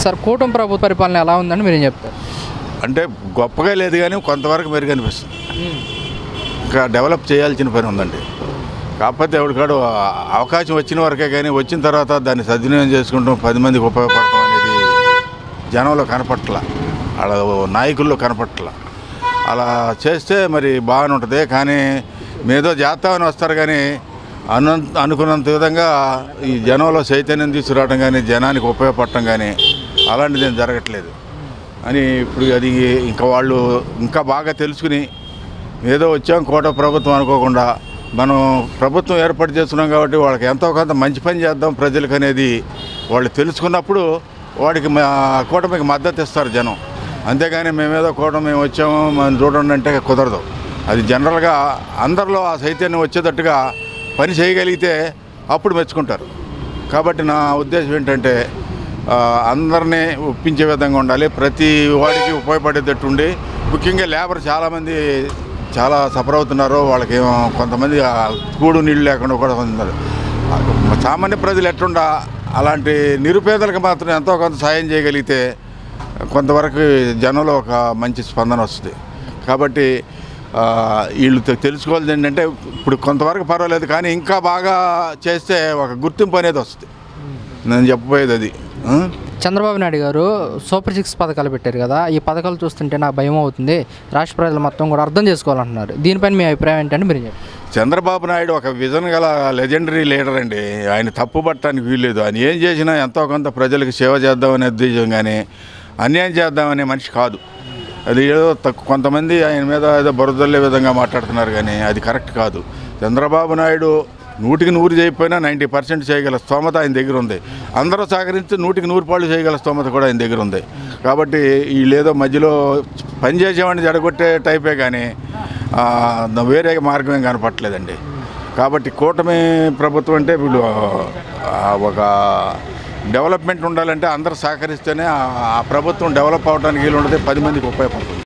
Sir కూటమి ప్రభుత్వ పరిపాలన ఎలా ఉందని మీరు ఏం చెప్తారు అంటే గొప్పగా లేదు కానీ కొంతవరకు మెరుగు అనిపిస్తుంది ఇంకా డెవలప్ చేయాల్సిన పని ఉందండి కాకపోతే ఎవరికాడు అవకాశం వచ్చిన వరకే కానీ వచ్చిన తర్వాత దాన్ని సద్వినియోగం చేసుకుంటాం పది మందికి ఉపయోగపడటం అనేది జనంలో కనపట్ల వాళ్ళ నాయకుల్లో కనపట్ల అలా చేస్తే మరి బాగానే ఉంటుంది కానీ మేదో చేస్తామని వస్తారు కానీ అను అనుకున్నంత విధంగా ఈ జనంలో చైతన్యం తీసుకురావడం కానీ జనానికి ఉపయోగపడటం కానీ అలాంటిది ఏం జరగట్లేదు అని ఇప్పుడు అది ఇంకా వాళ్ళు ఇంకా బాగా తెలుసుకుని ఏదో వచ్చాం కోట ప్రభుత్వం అనుకోకుండా మనం ప్రభుత్వం ఏర్పాటు చేస్తున్నాం కాబట్టి వాళ్ళకి ఎంతో కొంత మంచి పని చేద్దాం ప్రజలకు అనేది వాళ్ళు తెలుసుకున్నప్పుడు వాడికి మా కూటమికి మద్దతు ఇస్తారు జనం అంతేగాని మేమేదో కూటమి మేము వచ్చాము మనం చూడండి అంటే కుదరదు అది జనరల్గా అందరిలో ఆ చైతన్యం వచ్చేటట్టుగా పని చేయగలిగితే అప్పుడు మెచ్చుకుంటారు కాబట్టి నా ఉద్దేశం ఏంటంటే ఆ, అందరినీ ఒప్పించే విధంగా ఉండాలి ప్రతి వాడికి ఉపయోగపడేటట్టు ఉండి ముఖ్యంగా లేబర్ చాలామంది చాలా సఫర్ అవుతున్నారు వాళ్ళకి ఏమో కొంతమంది ఆ కూడు నీళ్ళు లేకుండా కూడా ఉన్నారు సామాన్య ప్రజలు ఎట్టుండా అలాంటి నిరుపేదలకు మాత్రం ఎంతో కొంత సాయం చేయగలిగితే కొంతవరకు జనంలో ఒక మంచి స్పందన వస్తుంది కాబట్టి ఆ, వీళ్ళు తె- తెలుసుకోవాల్సింది ఏంటంటే ఇప్పుడు కొంతవరకు పర్వాలేదు కానీ ఇంకా బాగా చేస్తే ఒక గుర్తింపు అనేది వస్తుంది నేను చెప్పబోయేది అది ఆ? చంద్రబాబు నాయుడు గారు సూపర్ సిక్స్ పథకాలు పెట్టారు కదా ఈ పథకాలు చూస్తుంటే నాకు భయం అవుతుంది రాష్ట్ర ప్రజలు మొత్తం కూడా అర్థం చేసుకోవాలంటున్నారు దీనిపైన మీ అభిప్రాయం ఏంటంటే మీరు చెప్పండి చంద్రబాబు నాయుడు ఒక విజన్ గల లెజెండరీ లీడర్ అండి ఆయన తప్పు పట్టడానికి వీల్లేదు ఆయన ఏం చేసినా ఎంతో కొంత ప్రజలకు సేవ చేద్దామనే ఉద్దేశం కానీ అన్యాయం చేద్దామనే మనిషి కాదు అది ఏదో తక్కు కొంతమంది ఆయన మీద ఏదో బురదల్లే విధంగా మాట్లాడుతున్నారు కానీ అది కరెక్ట్ కాదు చంద్రబాబు నాయుడు నూటికి నూరు చేయకపోయినా నైంటీ పర్సెంట్ చేయగల స్తోమత ఆయన దగ్గర ఉంది అందరూ సహకరించి నూటికి నూరు పాళ్ళు చేయగల స్తోమత కూడా ఆయన దగ్గర ఉంది కాబట్టి వీళ్ళేదో మధ్యలో పని చేసేవాడిని జడగొట్టే టైపే కానీ ఆ, వేరే మార్గం ఏం కనపట్లేదండి కాబట్టి కూటమి ప్రభుత్వం అంటే వీళ్ళు ఆ, ఒక డెవలప్మెంట్ ఉండాలంటే అందరూ సహకరిస్తేనే ఆ ఆ ప్రభుత్వం డెవలప్ అవడానికి వీలు ఉంటుంది పది మందికి ఉపయోగపడుతుంది